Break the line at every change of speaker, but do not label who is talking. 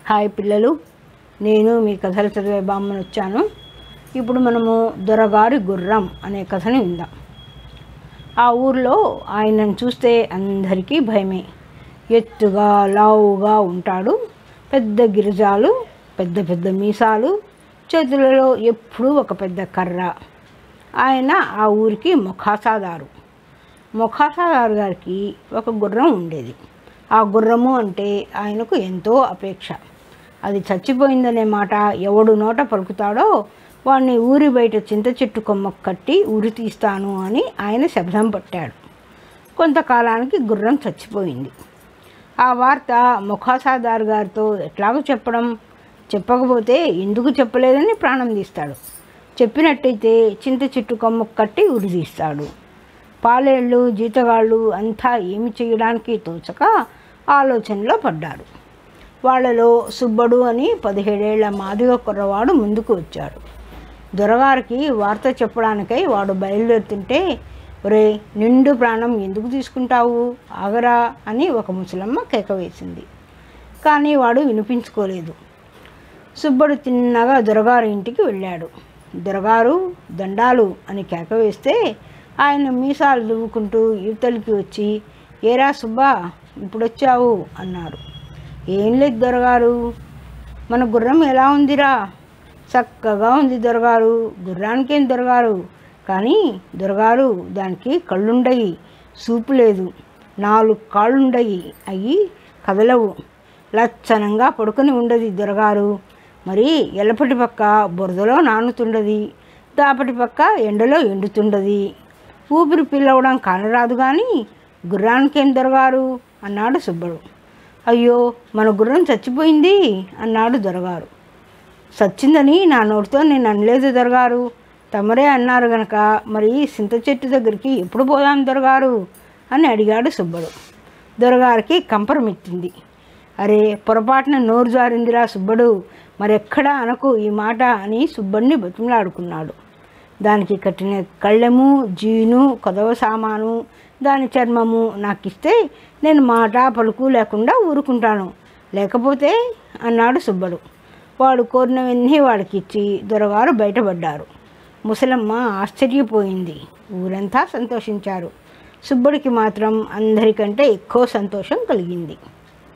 hi పిల్లలు నేను మీ కథలు చదివే బామ్మను వచ్చాను ఇప్పుడు మనము దొరగారి గుర్రం అనే కథని విందాం ఆ ఊర్లో ఆయనను చూస్తే అందరికీ భయమే ఎత్తుగా లావుగా ఉంటాడు పెద్ద గిరిజాలు పెద్ద పెద్ద మీసాలు చేతులలో ఎప్పుడూ ఒక పెద్ద కర్ర ఆయన ఆ ఊరికి ముఖాసాదారు ముఖాసాదారు గారికి ఒక గుర్రం ఉండేది ఆ గుర్రము అంటే ఆయనకు ఎంతో అపేక్ష అది చచ్చిపోయిందనే మాట ఎవడు నోట పలుకుతాడో వాడిని ఊరి బయట చింత చెట్టు కొమ్మ కట్టి ఉరి తీస్తాను అని ఆయన శబ్దం పట్టాడు కొంతకాలానికి గుర్రం చచ్చిపోయింది ఆ వార్త ముఖాసాదార్ గారితో ఎట్లాగో చెప్పడం చెప్పకపోతే ఎందుకు చెప్పలేదని ప్రాణం తీస్తాడు చెప్పినట్టయితే చింత చెట్టు కొమ్మ కట్టి ఉరి తీస్తాడు పాలేళ్ళు జీతగాళ్ళు అంతా ఏమి చేయడానికి తోచక ఆలోచనలో పడ్డారు వాళ్ళలో సుబ్బడు అని పదిహేడేళ్ల మాదిగ కుర్రవాడు ముందుకు వచ్చాడు దొరగారికి వార్త చెప్పడానికై వాడు బయలుదేరుతుంటే ఒరే నిండు ప్రాణం ఎందుకు తీసుకుంటావు ఆగరా అని ఒక ముసలమ్మ కేక వేసింది కానీ వాడు వినిపించుకోలేదు సుబ్బడు తిన్నగా దొరగారు ఇంటికి వెళ్ళాడు దొరగారు దండాలు అని కేక వేస్తే ఆయన మీసాలు దువ్వుకుంటూ యువతలకి వచ్చి ఏరా సుబ్బా ఇప్పుడొచ్చావు అన్నాడు ఏం లేదు దొరగారు మన గుర్రం ఎలా ఉందిరా చక్కగా ఉంది దొరగారు గుర్రానికేం దొరగారు కానీ దొరగారు దానికి కళ్ళుండయి సూపు లేదు నాలుగు కాళ్ళుండయి అవి కదలవు లచ్చనంగా పడుకొని ఉండదు దొరగారు మరి ఎల్లపటి పక్క బురదలో నానుతుండది దాపటి పక్క ఎండలో ఎండుతుండది ఊపిరి పిల్లవడం కానరాదు కానీ గుర్రానికేం దొరగారు అన్నాడు సుబ్బడు అయ్యో మన గుర్రం చచ్చిపోయింది అన్నాడు దొరగారు సచ్చిందని నా నోటితో నేను అనలేదు దొరగారు తమరే అన్నారు గనక మరి సింత చెట్టు దగ్గరికి ఎప్పుడు పోదాం దొరగారు అని అడిగాడు సుబ్బడు దొరగారికి కంపరమెత్తింది అరే పొరపాటున నోరు జారిందిరా సుబ్బడు మరెక్కడా అనకు ఈ మాట అని సుబ్బడిని బతిమలాడుకున్నాడు దానికి కట్టిన కళ్ళెము జీను కొదవ సామాను దాని చర్మము నాకు ఇస్తే నేను మాట పలుకు లేకుండా ఊరుకుంటాను లేకపోతే అన్నాడు సుబ్బడు వాడు కోరినవన్నీ వాడికి ఇచ్చి దొరగారు బయటపడ్డారు ముసలమ్మ ఆశ్చర్యపోయింది ఊరంతా సంతోషించారు సుబ్బడికి మాత్రం అందరికంటే ఎక్కువ సంతోషం కలిగింది